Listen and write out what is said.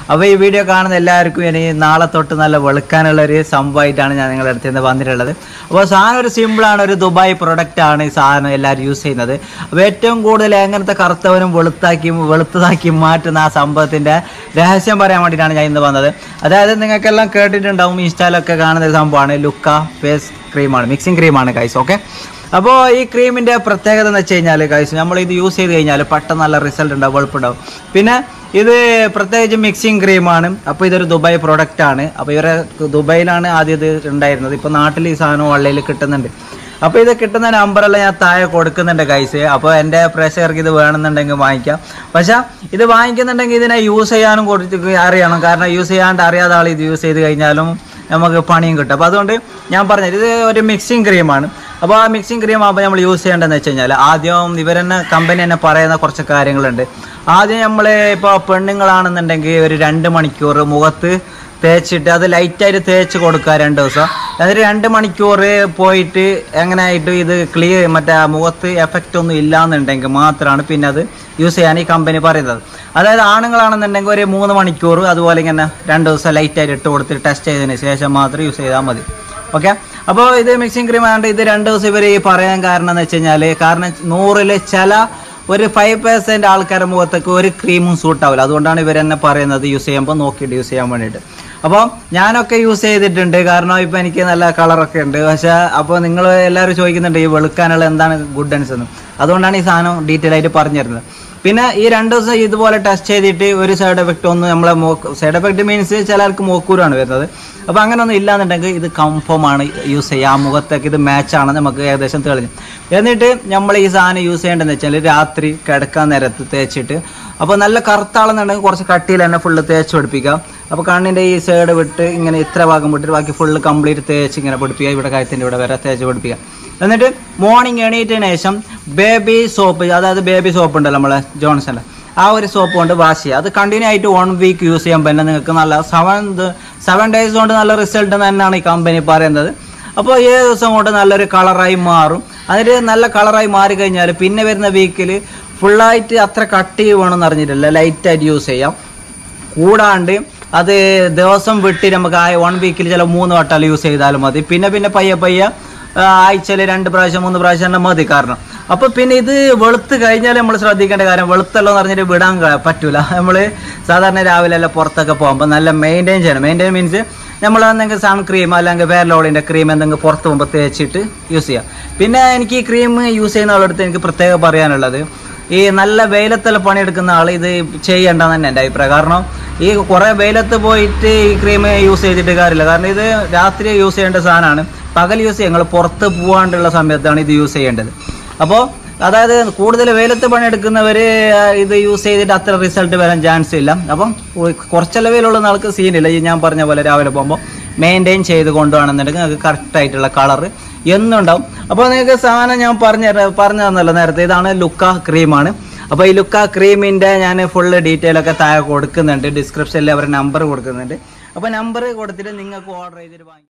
അപ്പോൾ ഈ വീഡിയോ കാണുന്ന എല്ലാവർക്കും ഇനി നാളെ തൊട്ട് നല്ല വെളുക്കാനുള്ള ഒരു സംഭവമായിട്ടാണ് ഞാൻ നിങ്ങളുടെ അടുത്ത് നിന്ന് വന്നിട്ടുള്ളത് അപ്പോൾ സാധനം ഒരു സിമ്പിളാണ് ഒരു ദുബായ് പ്രൊഡക്റ്റ് ആണ് ഈ സാധനം എല്ലാവരും യൂസ് ചെയ്യുന്നത് അപ്പോൾ ഏറ്റവും കൂടുതൽ എങ്ങനത്തെ കറുത്തവനും വെളുത്താക്കി വെളുത്തതാക്കി മാറ്റുന്ന ആ സംഭവത്തിൻ്റെ രഹസ്യം പറയാൻ വേണ്ടിയിട്ടാണ് ഞാൻ ഇന്ന് വന്നത് അതായത് നിങ്ങൾക്കെല്ലാം കേട്ടിട്ടുണ്ടാവും ഇൻസ്റ്റാലൊക്കെ കാണുന്ന ഒരു സംഭവമാണ് ലുക്ക ഫേസ് ക്രീമാണ് മിക്സിംഗ് ക്രീമാണ് കൈസ് ഓക്കെ അപ്പോൾ ഈ ക്രീമിൻ്റെ പ്രത്യേകത എന്ന് വെച്ച് കഴിഞ്ഞാൽ കൈസ് നമ്മൾ ഇത് യൂസ് ചെയ്ത് കഴിഞ്ഞാൽ പെട്ടെന്ന് നല്ല റിസൾട്ട് ഉണ്ടാവും വെളുപ്പുണ്ടാവും പിന്നെ ഇത് പ്രത്യേകിച്ച് മിക്സിംഗ് ക്രീമാണ് അപ്പോൾ ഇതൊരു ദുബായ് പ്രൊഡക്റ്റ് ആണ് അപ്പോൾ ഇവരെ ദുബായിലാണ് ആദ്യം ഇത് ഉണ്ടായിരുന്നത് ഇപ്പോൾ നാട്ടിൽ ഈ സാധനം ഓൺലൈനിൽ കിട്ടുന്നുണ്ട് അപ്പോൾ ഇത് കിട്ടുന്ന നമ്പറെല്ലാം ഞാൻ താഴെ കൊടുക്കുന്നുണ്ട് കൈസ് അപ്പോൾ എൻ്റെ പ്രേക്ഷകർക്ക് ഇത് വേണമെന്നുണ്ടെങ്കിൽ വാങ്ങിക്കാം പക്ഷേ ഇത് വാങ്ങിക്കുന്നുണ്ടെങ്കിൽ ഇതിനെ യൂസ് ചെയ്യാനും കൊടുത്ത് അറിയണം കാരണം യൂസ് ചെയ്യാണ്ട് അറിയാത്ത ആൾ ഇത് യൂസ് ചെയ്ത് കഴിഞ്ഞാലും നമുക്ക് പണിയും കിട്ടും അപ്പോൾ അതുകൊണ്ട് ഞാൻ പറഞ്ഞത് ഇത് ഒരു മിക്സിംഗ് ക്രീമാണ് അപ്പോൾ ആ മിക്സിംഗ് ക്രീം ആകുമ്പോൾ നമ്മൾ യൂസ് ചെയ്യേണ്ടതെന്ന് വെച്ച് കഴിഞ്ഞാൽ ആദ്യം ഇവർ തന്നെ കമ്പനി തന്നെ പറയുന്ന കുറച്ച് കാര്യങ്ങളുണ്ട് ആദ്യം നമ്മൾ ഇപ്പോൾ പെണ്ണുങ്ങളാണെന്നുണ്ടെങ്കിൽ ഒരു രണ്ട് മണിക്കൂർ മുഖത്ത് തേച്ചിട്ട് അത് ലൈറ്റായിട്ട് തേച്ച് കൊടുക്കുക രണ്ട് ദിവസം എന്നിട്ട് രണ്ട് മണിക്കൂർ പോയിട്ട് എങ്ങനെ ആയിട്ട് ഇത് ക്ലിയർ മറ്റേ ആ മുഖത്ത് എഫക്റ്റ് ഒന്നും ഇല്ലാന്നുണ്ടെങ്കിൽ മാത്രമാണ് പിന്നെ അത് യൂസ് ചെയ്യാൻ ഈ കമ്പനി പറയുന്നത് അതായത് ആണുങ്ങളാണെന്നുണ്ടെങ്കിൽ ഒരു മൂന്ന് മണിക്കൂർ അതുപോലെ ഇങ്ങനെ രണ്ട് ദിവസം ലൈറ്റായിട്ട് ഇട്ട് കൊടുത്ത് ടെസ്റ്റ് ചെയ്തതിന് ശേഷം മാത്രം യൂസ് ചെയ്താൽ മതി ഓക്കെ അപ്പോൾ ഇത് മിക്സിംഗ് ക്രീം ആയതുകൊണ്ട് ഇത് രണ്ട് ദിവസം ഇവർ ഈ പറയാൻ കാരണം എന്ന് വെച്ച് കഴിഞ്ഞാൽ കാരണം നൂറിൽ ചില ഒരു ഫൈവ് പെർസെൻറ്റ് ആൾക്കാരുടെ മുഖത്തേക്ക് ഒരു ക്രീമും സൂട്ട് ആവില്ല അതുകൊണ്ടാണ് ഇവർ എന്നെ പറയുന്നത് യൂസ് ചെയ്യുമ്പോൾ നോക്കിയിട്ട് യൂസ് ചെയ്യാൻ വേണ്ടിയിട്ട് അപ്പോൾ ഞാനൊക്കെ യൂസ് ചെയ്തിട്ടുണ്ട് കാരണം ഇപ്പോൾ എനിക്ക് നല്ല കളറൊക്കെ ഉണ്ട് പക്ഷേ അപ്പോൾ നിങ്ങൾ എല്ലാവരും ചോദിക്കുന്നുണ്ട് ഈ വെളുക്കാനുള്ള എന്താണ് ഗുഡൻസ് എന്ന് അതുകൊണ്ടാണ് ഈ സാധനം ഡീറ്റെയിൽ ആയിട്ട് പറഞ്ഞു തരുന്നത് പിന്നെ ഈ രണ്ട് ദിവസം ഇതുപോലെ ടെസ്റ്റ് ചെയ്തിട്ട് ഒരു സൈഡ് എഫക്റ്റ് ഒന്നും നമ്മളെ മോക്ക് സൈഡ് എഫക്റ്റ് മീൻസ് ചിലർക്ക് മോക്കൂരാണ് വരുന്നത് അപ്പോൾ അങ്ങനെ ഒന്നും ഇല്ലാന്നുണ്ടെങ്കിൽ ഇത് കൺഫേം ആണ് യൂസ് ചെയ്യുക ആ മുഖത്തേക്ക് ഇത് മാച്ച് ആണെന്ന് നമുക്ക് ഏകദേശം തെളിഞ്ഞു എന്നിട്ട് നമ്മൾ ഈ സാധനം യൂസ് ചെയ്യേണ്ടതെന്ന് വെച്ചാൽ രാത്രി കിടക്കാൻ നേരത്ത് തേച്ചിട്ട് അപ്പോൾ നല്ല കറുത്താളെന്നുണ്ടെങ്കിൽ കുറച്ച് കട്ടിയിൽ തന്നെ ഫുള്ള് തേച്ച് പിടിപ്പിക്കാം അപ്പോൾ കണ്ണിൻ്റെ ഈ സൈഡ് വിട്ട് ഇങ്ങനെ ഇത്ര ഭാഗം വിട്ടിട്ട് ബാക്കി ഫുള്ള് കംപ്ലീറ്റ് തേച്ച് ഇങ്ങനെ പിടിപ്പിക്കുക ഇവിടെ കഴുത്തിൻ്റെ ഇവിടെ വരെ തേച്ച് പിടിപ്പിക്കുക എന്നിട്ട് മോർണിംഗ് എണീറ്റതിന് ശേഷം ബേബി സോപ്പ് അതായത് ബേബി സോപ്പ് ഉണ്ടല്ലോ നമ്മളെ ജോൺസണിൽ ആ ഒരു സോപ്പ് കൊണ്ട് വാഷ് ചെയ്യുക അത് കണ്ടിന്യൂ ആയിട്ട് വൺ വീക്ക് യൂസ് ചെയ്യാൻ പറ്റുന്ന നിങ്ങൾക്ക് നല്ല സെവൻ സെവൻ ഡേയ്സ് കൊണ്ട് നല്ല റിസൾട്ട് തന്നെയാണ് ഈ കമ്പനി പറയുന്നത് അപ്പോൾ ഏഴ് ദിവസം കൊണ്ട് നല്ലൊരു കളറായി മാറും അതിൽ നല്ല കളറായി മാറി കഴിഞ്ഞാൽ പിന്നെ വരുന്ന വീക്കിൽ ഫുള്ളായിട്ട് അത്ര കട്ടി വേണമെന്ന് അറിഞ്ഞിട്ടില്ല ലൈറ്റായിട്ട് യൂസ് ചെയ്യാം കൂടാണ്ട് അത് ദിവസം വിട്ട് നമുക്ക് ആ വൺ വീക്കിൽ ചില മൂന്ന് വട്ടം യൂസ് ചെയ്താലും മതി പിന്നെ പിന്നെ പയ്യെ പയ്യെ ആഴ്ചയിൽ രണ്ട് പ്രാവശ്യം മൂന്ന് പ്രാവശ്യം തന്നെ മതി കാരണം അപ്പോൾ പിന്നെ ഇത് വെളുത്ത് കഴിഞ്ഞാൽ നമ്മൾ ശ്രദ്ധിക്കേണ്ട കാര്യം വെളുത്തല്ലോ എന്ന് പറഞ്ഞിട്ട് വിടാൻ ക- പറ്റൂല നമ്മൾ സാധാരണ രാവിലെ എല്ലാം പുറത്തൊക്കെ പോകുമ്പോൾ നല്ല മെയിൻറ്റെയിൻ ചെയ്യണം മെയിൻറ്റെയിൻ മീൻസ് നമ്മൾ എന്തെങ്കിലും സൺ ക്രീം അല്ലെങ്കിൽ ഫെയർലോളിൻ്റെ ക്രീം എന്തെങ്കിലും പുറത്ത് പോകുമ്പോൾ തേച്ചിട്ട് യൂസ് ചെയ്യാം പിന്നെ എനിക്ക് ഈ ക്രീം യൂസ് ചെയ്യുന്ന ആളടുത്ത് എനിക്ക് പ്രത്യേകം പറയാനുള്ളത് ഈ നല്ല വെയിലത്തെല്ലാം പണിയെടുക്കുന്ന ആൾ ഇത് ചെയ്യേണ്ടെന്ന് തന്നെ എൻ്റെ അഭിപ്രായം കാരണം ഈ കുറേ വെയിലത്ത് പോയിട്ട് ഈ ക്രീം യൂസ് ചെയ്തിട്ട് കാര്യമില്ല കാരണം ഇത് രാത്രി യൂസ് ചെയ്യേണ്ട സാധനമാണ് പകൽ യൂസ് ചെയ്യുക നിങ്ങൾ പുറത്ത് പോകാണ്ടുള്ള സമയത്താണ് ഇത് യൂസ് ചെയ്യേണ്ടത് അപ്പോൾ അതായത് കൂടുതൽ വെയിലത്ത് പണിയെടുക്കുന്നവർ ഇത് യൂസ് ചെയ്തിട്ട് അത്ര റിസൾട്ട് വരാൻ ചാൻസ് ഇല്ല അപ്പം കുറച്ചല്ല വെയിലുള്ള ആൾക്ക് സീനില്ല ഈ ഞാൻ പറഞ്ഞ പോലെ രാവിലെ പോകുമ്പോൾ മെയിൻറ്റെയിൻ ചെയ്ത് കൊണ്ടുപോകണമെന്നുണ്ടെങ്കിൽ നിങ്ങൾക്ക് കറക്റ്റ് ആയിട്ടുള്ള കളറ് എന്നുണ്ടാവും അപ്പോൾ നിങ്ങൾക്ക് സാധനം ഞാൻ പറഞ്ഞു പറഞ്ഞു തന്നല്ലോ നേരത്തെ ഇതാണ് ലുക്ക ക്രീമാണ് അപ്പോൾ ഈ ലുക്ക ക്രീമിൻ്റെ ഞാൻ ഫുള്ള് ഡീറ്റെയിൽ ഒക്കെ താഴെ കൊടുക്കുന്നുണ്ട് ഡിസ്ക്രിപ്ഷനിൽ അവരുടെ നമ്പർ കൊടുക്കുന്നുണ്ട് അപ്പോൾ നമ്പർ കൊടുത്തിട്ട് നിങ്ങൾക്ക് ഓർഡർ ചെയ്തിട്ട് വാങ്ങി